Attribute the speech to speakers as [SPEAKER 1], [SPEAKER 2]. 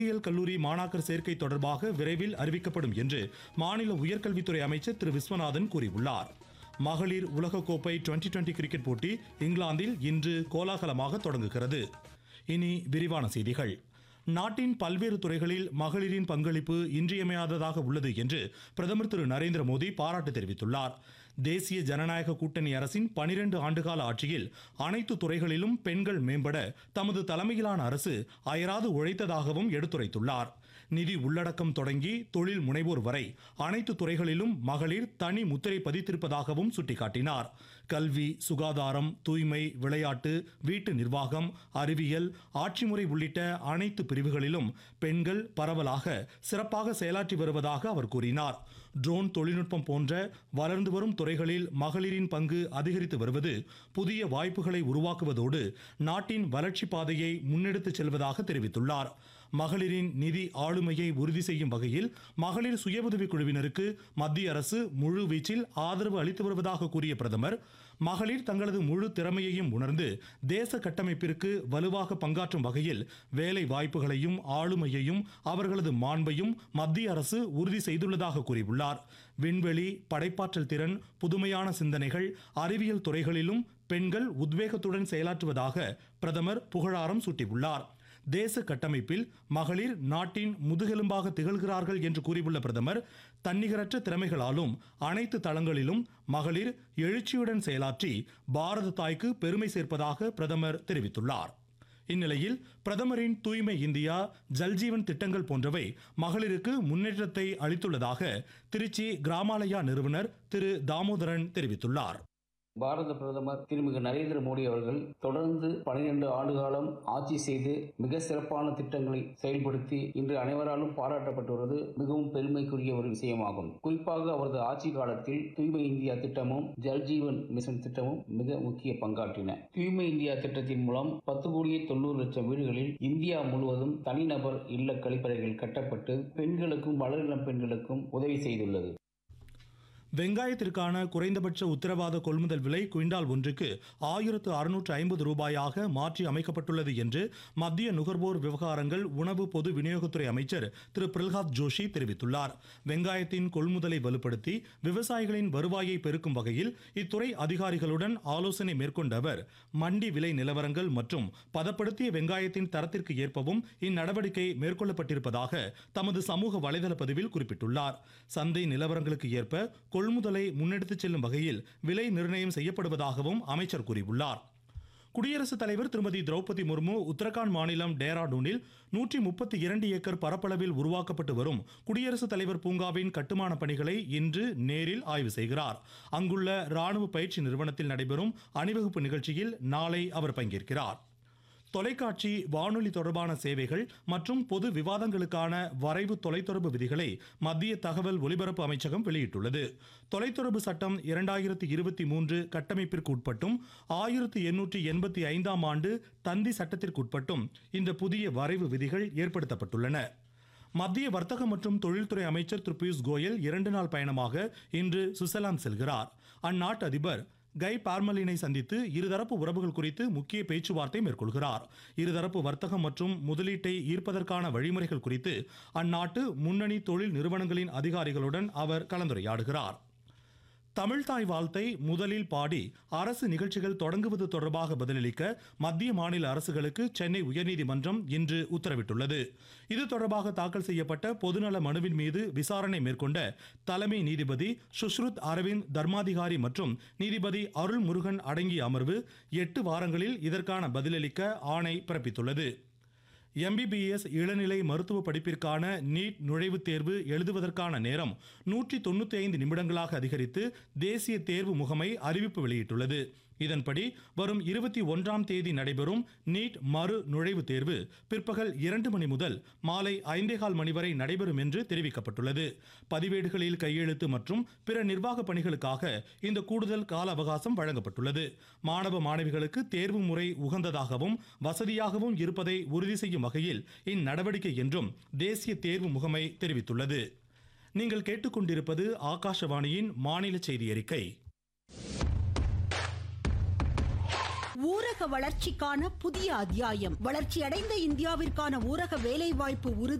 [SPEAKER 1] பொறியியல் கல்லூரி மாணாக்கர் சேர்க்கை தொடர்பாக விரைவில் அறிவிக்கப்படும் என்று மாநில உயர்கல்வித்துறை அமைச்சர் திரு விஸ்வநாதன் கூறியுள்ளார் மகளிர் உலகக்கோப்பை டுவெண்டி டுவெண்டி கிரிக்கெட் போட்டி இங்கிலாந்தில் இன்று கோலாகலமாக தொடங்குகிறது இனி விரிவான செய்திகள் நாட்டின் பல்வேறு துறைகளில் மகளிரின் பங்களிப்பு இன்றியமையாததாக உள்ளது என்று பிரதமர் திரு நரேந்திர மோடி பாராட்டு தெரிவித்துள்ளார் தேசிய ஜனநாயக கூட்டணி அரசின் பனிரெண்டு ஆண்டுகால ஆட்சியில் அனைத்து துறைகளிலும் பெண்கள் மேம்பட தமது தலைமையிலான அரசு அயராது உழைத்ததாகவும் எடுத்துரைத்துள்ளார் நிதி உள்ளடக்கம் தொடங்கி தொழில் முனைவோர் வரை அனைத்து துறைகளிலும் மகளிர் தனி முத்திரை பதித்திருப்பதாகவும் சுட்டிக்காட்டினார் கல்வி சுகாதாரம் தூய்மை விளையாட்டு வீட்டு நிர்வாகம் அறிவியல் ஆட்சிமுறை உள்ளிட்ட அனைத்து பிரிவுகளிலும் பெண்கள் பரவலாக சிறப்பாக செயலாற்றி வருவதாக அவர் கூறினார் ட்ரோன் தொழில்நுட்பம் போன்ற வளர்ந்து வரும் துறைகளில் மகளிரின் பங்கு அதிகரித்து வருவது புதிய வாய்ப்புகளை உருவாக்குவதோடு நாட்டின் வளர்ச்சி பாதையை முன்னெடுத்துச் செல்வதாக தெரிவித்துள்ளார் மகளிரின் நிதி ஆளுமையை உறுதி செய்யும் வகையில் மகளிர் சுய உதவிக் குழுவினருக்கு மத்திய அரசு முழு வீச்சில் ஆதரவு அளித்து வருவதாக கூறிய பிரதமர் மகளிர் தங்களது முழு திறமையையும் உணர்ந்து தேச கட்டமைப்பிற்கு வலுவாக பங்காற்றும் வகையில் வேலை வாய்ப்புகளையும் ஆளுமையையும் அவர்களது மாண்பையும் மத்திய அரசு உறுதி செய்துள்ளதாக கூறியுள்ளார் விண்வெளி படைப்பாற்றல் திறன் புதுமையான சிந்தனைகள் அறிவியல் துறைகளிலும் பெண்கள் உத்வேகத்துடன் செயலாற்றுவதாக பிரதமர் புகழாரம் சூட்டியுள்ளார் தேச கட்டமைப்பில் மகளிர் நாட்டின் முதுகெலும்பாக திகழ்கிறார்கள் என்று கூறியுள்ள பிரதமர் தன்னிகரற்ற திறமைகளாலும் அனைத்து தளங்களிலும் மகளிர் எழுச்சியுடன் செயலாற்றி பாரத தாய்க்கு பெருமை சேர்ப்பதாக பிரதமர் தெரிவித்துள்ளார் இந்நிலையில் பிரதமரின் தூய்மை இந்தியா ஜல்ஜீவன் திட்டங்கள் போன்றவை மகளிருக்கு முன்னேற்றத்தை அளித்துள்ளதாக திருச்சி கிராமாலயா நிறுவனர் திரு தாமோதரன் தெரிவித்துள்ளார்
[SPEAKER 2] பாரத பிரதமர் திருமிகு நரேந்திர மோடி அவர்கள் தொடர்ந்து பனிரெண்டு ஆண்டு காலம் ஆட்சி செய்து மிக சிறப்பான திட்டங்களை செயல்படுத்தி இன்று அனைவராலும் பாராட்டப்பட்டு வருவது மிகவும் பெருமைக்குரிய ஒரு விஷயமாகும் குறிப்பாக அவரது ஆட்சி காலத்தில் தூய்மை இந்தியா திட்டமும் ஜல்ஜீவன் மிஷன் திட்டமும் மிக முக்கிய பங்காற்றின தூய்மை இந்தியா திட்டத்தின் மூலம் பத்து கோடியே தொண்ணூறு லட்சம் வீடுகளில் இந்தியா முழுவதும் தனிநபர் இல்ல கழிப்பறைகள் கட்டப்பட்டு பெண்களுக்கும் வளரிளம் பெண்களுக்கும் உதவி செய்துள்ளது
[SPEAKER 1] வெங்காயத்திற்கான குறைந்தபட்ச உத்தரவாத கொள்முதல் விலை குவிண்டால் ஒன்றுக்கு ஆயிரத்து அறுநூற்று ஐம்பது ரூபாயாக மாற்றி அமைக்கப்பட்டுள்ளது என்று மத்திய நுகர்வோர் விவகாரங்கள் உணவு பொது விநியோகத்துறை அமைச்சர் திரு பிரல்ஹாத் ஜோஷி தெரிவித்துள்ளார் வெங்காயத்தின் கொள்முதலை வலுப்படுத்தி விவசாயிகளின் வருவாயை பெருக்கும் வகையில் இத்துறை அதிகாரிகளுடன் ஆலோசனை மேற்கொண்ட அவர் மண்டி விலை நிலவரங்கள் மற்றும் பதப்படுத்திய வெங்காயத்தின் தரத்திற்கு ஏற்பவும் இந்நடவடிக்கை மேற்கொள்ளப்பட்டிருப்பதாக தமது சமூக வலைதள பதிவில் குறிப்பிட்டுள்ளார் சந்தை நிலவரங்களுக்கு ஏற்ப கொள்முதலை முன்னெடுத்துச் செல்லும் வகையில் விலை நிர்ணயம் செய்யப்படுவதாகவும் அமைச்சர் கூறியுள்ளார் குடியரசுத் தலைவர் திருமதி திரௌபதி முர்மு உத்தரகாண்ட் மாநிலம் டேராடூனில் நூற்றி முப்பத்தி இரண்டு ஏக்கர் பரப்பளவில் உருவாக்கப்பட்டு வரும் குடியரசுத் தலைவர் பூங்காவின் கட்டுமான பணிகளை இன்று நேரில் ஆய்வு செய்கிறார் அங்குள்ள ராணுவ பயிற்சி நிறுவனத்தில் நடைபெறும் அணிவகுப்பு நிகழ்ச்சியில் நாளை அவர் பங்கேற்கிறார் தொலைக்காட்சி வானொலி தொடர்பான சேவைகள் மற்றும் பொது விவாதங்களுக்கான வரைவு தொலைத்தொடர்பு விதிகளை மத்திய தகவல் ஒலிபரப்பு அமைச்சகம் வெளியிட்டுள்ளது தொலைத்தொடர்பு சட்டம் இரண்டாயிரத்தி இருபத்தி மூன்று கட்டமைப்பிற்கு உட்பட்டும் ஆயிரத்தி எண்ணூற்றி எண்பத்தி ஐந்தாம் ஆண்டு தந்தி சட்டத்திற்கு உட்பட்டும் இந்த புதிய வரைவு விதிகள் ஏற்படுத்தப்பட்டுள்ளன மத்திய வர்த்தக மற்றும் தொழில்துறை அமைச்சர் திரு பியூஷ் கோயல் இரண்டு நாள் பயணமாக இன்று சுவிட்சர்லாந்து செல்கிறார் அந்நாட்டு அதிபர் கை பார்மலினை சந்தித்து இருதரப்பு உறவுகள் குறித்து முக்கிய பேச்சுவார்த்தை மேற்கொள்கிறார் இருதரப்பு வர்த்தகம் மற்றும் முதலீட்டை ஈர்ப்பதற்கான வழிமுறைகள் குறித்து அந்நாட்டு முன்னணி தொழில் நிறுவனங்களின் அதிகாரிகளுடன் அவர் கலந்துரையாடுகிறார் தமிழ்தாய் வாழ்த்தை முதலில் பாடி அரசு நிகழ்ச்சிகள் தொடங்குவது தொடர்பாக பதிலளிக்க மத்திய மாநில அரசுகளுக்கு சென்னை உயர்நீதிமன்றம் இன்று உத்தரவிட்டுள்ளது இது தொடர்பாக தாக்கல் செய்யப்பட்ட பொதுநல மனுவின் மீது விசாரணை மேற்கொண்ட தலைமை நீதிபதி சுஷ்ருத் அரவிந்த் தர்மாதிகாரி மற்றும் நீதிபதி அருள் முருகன் அடங்கிய அமர்வு எட்டு வாரங்களில் இதற்கான பதிலளிக்க ஆணை பிறப்பித்துள்ளது எம்பிபிஎஸ் இளநிலை மருத்துவ படிப்பிற்கான நீட் நுழைவுத் தேர்வு எழுதுவதற்கான நேரம் நூற்றி தொண்ணூற்றி ஐந்து நிமிடங்களாக அதிகரித்து தேசிய தேர்வு முகமை அறிவிப்பு வெளியிட்டுள்ளது இதன்படி வரும் இருபத்தி ஒன்றாம் தேதி நடைபெறும் நீட் மறு நுழைவுத் தேர்வு பிற்பகல் இரண்டு மணி முதல் மாலை ஐந்தேகால் மணி வரை நடைபெறும் என்று தெரிவிக்கப்பட்டுள்ளது பதிவேடுகளில் கையெழுத்து மற்றும் பிற நிர்வாக பணிகளுக்காக இந்த கூடுதல் கால அவகாசம் வழங்கப்பட்டுள்ளது மாணவ மாணவிகளுக்கு தேர்வு முறை உகந்ததாகவும் வசதியாகவும் இருப்பதை உறுதி செய்யும் வகையில் இந்நடவடிக்கை என்றும் தேசிய தேர்வு முகமை தெரிவித்துள்ளது நீங்கள் கேட்டுக்கொண்டிருப்பது ஆகாஷவாணியின் மாநில செய்தி அறிக்கை
[SPEAKER 3] ஊரக வளர்ச்சிக்கான புதிய அத்தியாயம் வளர்ச்சியடைந்த இந்தியாவிற்கான ஊரக வேலைவாய்ப்பு உறுதி